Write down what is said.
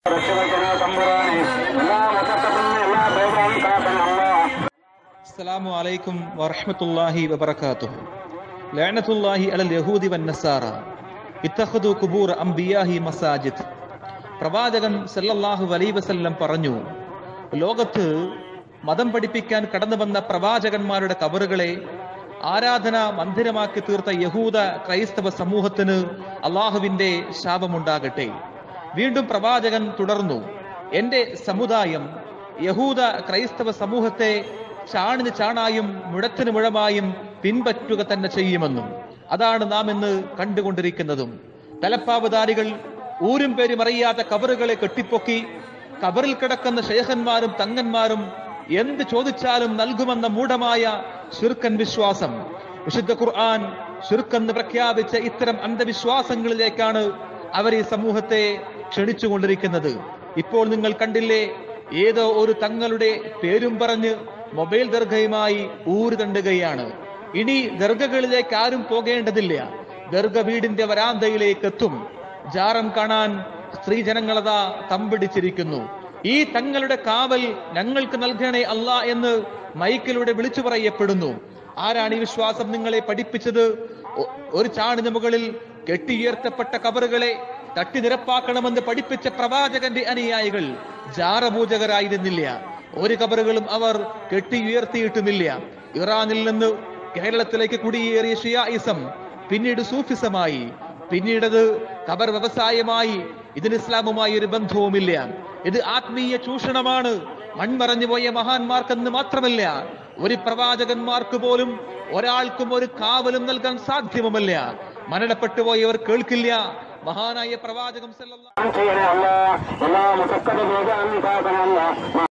രക്ഷകനെ തമ്പുരാനെ എല്ലാ മൊത്തത്തിനും എല്ലാ ദൈവവും കാക്കണമല്ല السلام عليكم ورحمة الله وبركاته لعنة الله على اليهود والنصارى اتخذوا قبور أنبياء مساجد പ്രവാചകൻ സല്ലല്ലാഹു അലൈ വസല്ലം പറഞ്ഞു ലോകത്ത് മതം പഠിപ്പിക്കാൻ കടന്നു വന്ന പ്രവാചകന്മാരുടെ കബറുകളെ ആരാധന മന്ദിരമാക്കി തീർത്ത യഹൂദ ക്രൈസ്തവ സമൂഹത്തിന് അള്ളാഹുവിന്റെ ശാപമുണ്ടാകട്ടെ വീണ്ടും പ്രവാചകൻ തുടർന്നു എന്റെ സമുദായം യഹൂദ ക്രൈസ്തവ സമൂഹത്തെ ചാണിന് ചാണായും മുഴത്തിന് മുഴമായും പിൻപറ്റുക തന്നെ ചെയ്യുമെന്നും അതാണ് നാം ഇന്ന് കണ്ടുകൊണ്ടിരിക്കുന്നതും തലപ്പാവുധാരികൾ ഊരും പേരും അറിയാത്ത കബറുകളെ കെട്ടിപ്പൊക്കി കബറിൽ കിടക്കുന്ന ശേഖന്മാരും തങ്ങന്മാരും എന്ത് ചോദിച്ചാലും നൽകുമെന്ന മൂഢമായ ശുർക്കൻ വിശ്വാസം വിശുദ്ധ ഖുർആൻ ശുർക്കെന്ന് പ്രഖ്യാപിച്ച ഇത്തരം അന്ധവിശ്വാസങ്ങളിലേക്കാണ് അവർ ഈ സമൂഹത്തെ ക്ഷണിച്ചുകൊണ്ടിരിക്കുന്നത് ഇപ്പോൾ നിങ്ങൾ കണ്ടില്ലേ ഏതോ ഒരു തങ്ങളുടെ പേരും പറഞ്ഞ് മൊബൈൽ ദർഗയുമായി ഊര് തണ്ടുകയാണ് ഇനി ദർഗകളിലേക്ക് ആരും പോകേണ്ടതില്ല ദർഗ വീടിന്റെ വരാന്തയിലേക്ക് എത്തും ജാറം കാണാൻ സ്ത്രീജനങ്ങളതാ തമ്പിടിച്ചിരിക്കുന്നു ഈ തങ്ങളുടെ കാവൽ ഞങ്ങൾക്ക് നൽകണേ അല്ല എന്ന് മൈക്കിലൂടെ വിളിച്ചു പറയപ്പെടുന്നു ആരാണ് ഈ വിശ്വാസം നിങ്ങളെ പഠിപ്പിച്ചത് ഒ- ഒരു ചാണിന് മുകളിൽ കെട്ടിയുയർത്തപ്പെട്ട കബറുകളെ തട്ടി നിരപ്പാക്കണമെന്ന് പഠിപ്പിച്ച പ്രവാചകന്റെ അനുയായികൾ ജാറപൂജകരായിരുന്നില്ല ഒരു കബറുകളും അവർ കെട്ടിയുയർത്തിയിട്ടുമില്ല ഇറാനിൽ നിന്ന് കേരളത്തിലേക്ക് കുടിയേറിയ ഷിയായിസം പിന്നീട് സൂഫിസമായി പിന്നീടത് കബർ വ്യവസായമായി ഇതിന് ഇസ്ലാമുമായി ഒരു ബന്ധവുമില്ല ഇത് ആത്മീയ ചൂഷണമാണ് മൺമറഞ്ഞു പോയ മഹാന്മാർക്കെന്ന് മാത്രമല്ല ഒരു പ്രവാചകന്മാർക്ക് പോലും ഒരാൾക്കും ഒരു കാവലും നൽകാൻ സാധ്യവുമല്ല മരണപ്പെട്ടു പോയവർ കേൾക്കില്ല മഹാനായ പ്രവാചകം സല്ലല്ലാഹു ചെയ്യണേ അല്ല എല്ലാ മുത്തക്കത വേഗം കാക്കണമല്ല